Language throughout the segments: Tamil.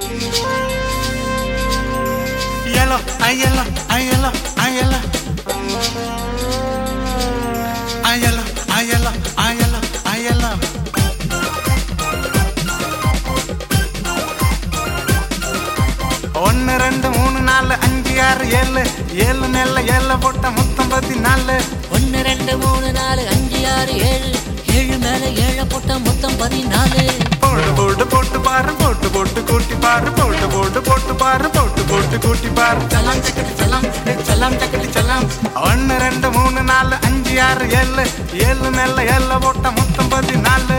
Yellow, I yellow, I yellow, I yellow. I yellow, I yellow, I yellow, I yellow. ஒன்னு ரெண்டு மூணு நாலு அஞ்சு ஆறு ஏழு ஏழு நெல்ல ஏழு போட்ட மொத்தம் பதினாலு ஒன்னு ரெண்டு மூணு நாலு அஞ்சு ஆறு ஏழு ஏழு மேல ஏழை போட்ட மொத்தம் பதினாலு போட்டு போட்டு போட்டு பாரு போட்டு போட்டு கூட்டி பாரு போட்டு போட்டு போட்டு பாரு போட்டு போட்டு கூட்டி பாரு செல்லாம் சக்கட்டி செல்லாம் ஏ செல்லாம் சக்கட்டி செல்லாம் ஒன்னு ரெண்டு மூணு நாலு அஞ்சு ஆறு ஏழு ஏழு நெல்ல ஏழு போட்ட மொத்தம் பதினாலு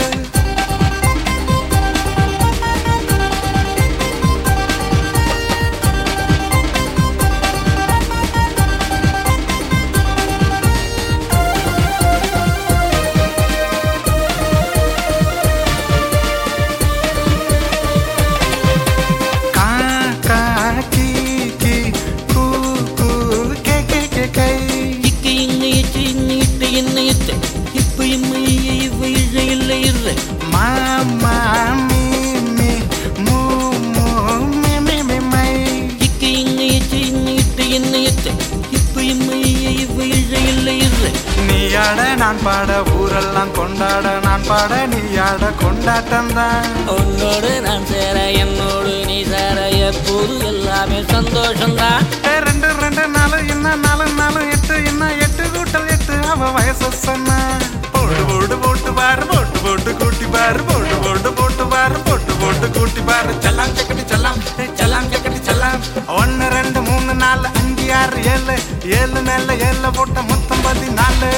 கா கா கீ கீ கூ கூ கே கே கே கை இக்கு இங்கு இச்சு இன்னு இட்டு இன்னு இட்டு இப்பு இம்மு இய இவ்வு இழ இல்ல இரு மா மா மீ மீ மூ மூ மீ மீ மீ மை இக்கு இங்கு இச்சு இன்னு இட்டு இன்னு இட்டு இப்பு இம்மு இய இவ்வு இழ இல்ல இரு நீ ஆட நான் பாட ஊரெல்லாம் கொண்டாட நான் பாட நீ ஆட கொண்டாட்டம் தான் உன்னோடு நான் சேர என்னோடு நீ சேர எப்போது எல்லாமே சந்தோஷம்தான் ரெண்டு ரெண்டு நாலு இன்னும் நாலு நாலு எட்டு இன்னும் எட்டு கூட்டல் எட்டு அவ வயசு சொன்ன போட்டு போட்டு போட்டு பாரு போட்டு போட்டு கூட்டி பாரு போட்டு போட்டு போட்டு பாரு போட்டு போட்டு கூட்டி பாரு செல்லாம் சக்கட்டி செல்லாம் ஏ செல்லாம் சக்கட்டி செல்லாம் ஒன்னு ரெண்டு மூணு நாலு அஞ்சு ஆறு ஏழு ஏழு மேல ஏழு போட்ட மொத்தம் பதினாலு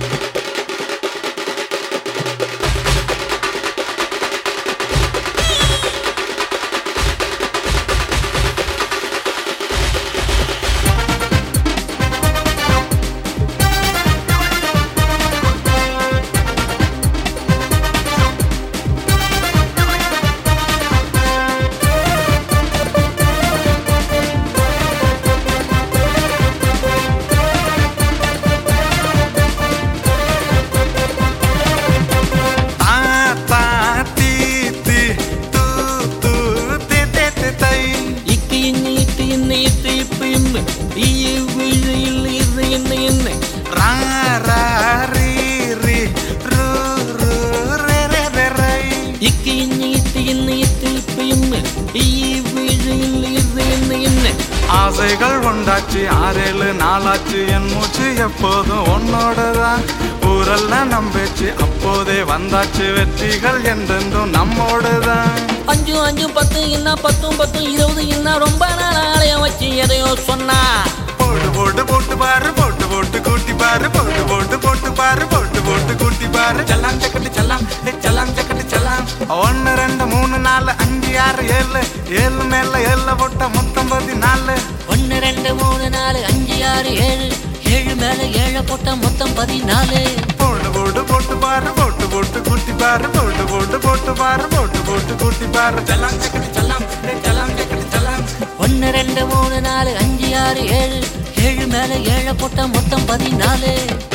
தா தா தீ தீ தூ தூ தே தே தே தை இக்கு இன்னு இட்டு இன்னு இட்டு இப்பு இம்மு இய இவ்வு இழ இல்ல இரு என்ன என்ன ரா ரா ரீ ரீ ரு ரு ரே ரே ரே ரை இக்கு இன்னு இட்டு இன்னு இட்டு இப்பு இம்மு இய இவ்வு இழ இல்ல இரு என்ன என்ன ஆசைகள் உண்டாச்சு ஆறேழு நாளாச்சு என் மூச்சு எப்போதும் உன்னோடதான் ஊரெல்லாம் நம்பிச்சு அப்போதே வந்தாச்சு வெற்றிகள் என்றென்றும் நம்மோடுதான் அஞ்சு அஞ்சு பத்து இன்னா பத்தும் பத்தும் இருபது இன்னா ரொம்ப நாள் ஆலயம் வச்சு எதையோ சொன்னா போட்டு போட்டு போட்டு பாரு போட்டு போட்டு கூட்டி பாரு போட்டு போட்டு போட்டு பாரு போட்டு போட்டு கூட்டி பாரு செல்லாம் சக்கட்டி செல்லாம் ஏ செல்லாம் சக்கட்டி செல்லாம் ஒன்னு ரெண்டு மூணு நாலு அஞ்சு ஆறு ஏழு ஏழு மேல ஏழு போட்ட மொத்தம் பதினாலு ஒன்னு ரெண்டு மூணு நாலு அஞ்சு ஆறு ஏழு ஏழு மேல ஏழை போட்ட மொத்தம் பதினாலு போட்டு போட்டு போட்டு பாரு போட்டு போட்டு கூட்டி பாரு போட்டு போட்டு போட்டு பாரு போட்டு போட்டு கூட்டி பாரு செல்லாம் சக்கட்டி செல்லாம் ஏ செல்லாம் சக்கட்டி செல்லாம் ஒன்னு ரெண்டு மூணு நாலு அஞ்சு ஆறு ஏழு ஏழு மேல ஏழை போட்ட மொத்தம் பதினாலு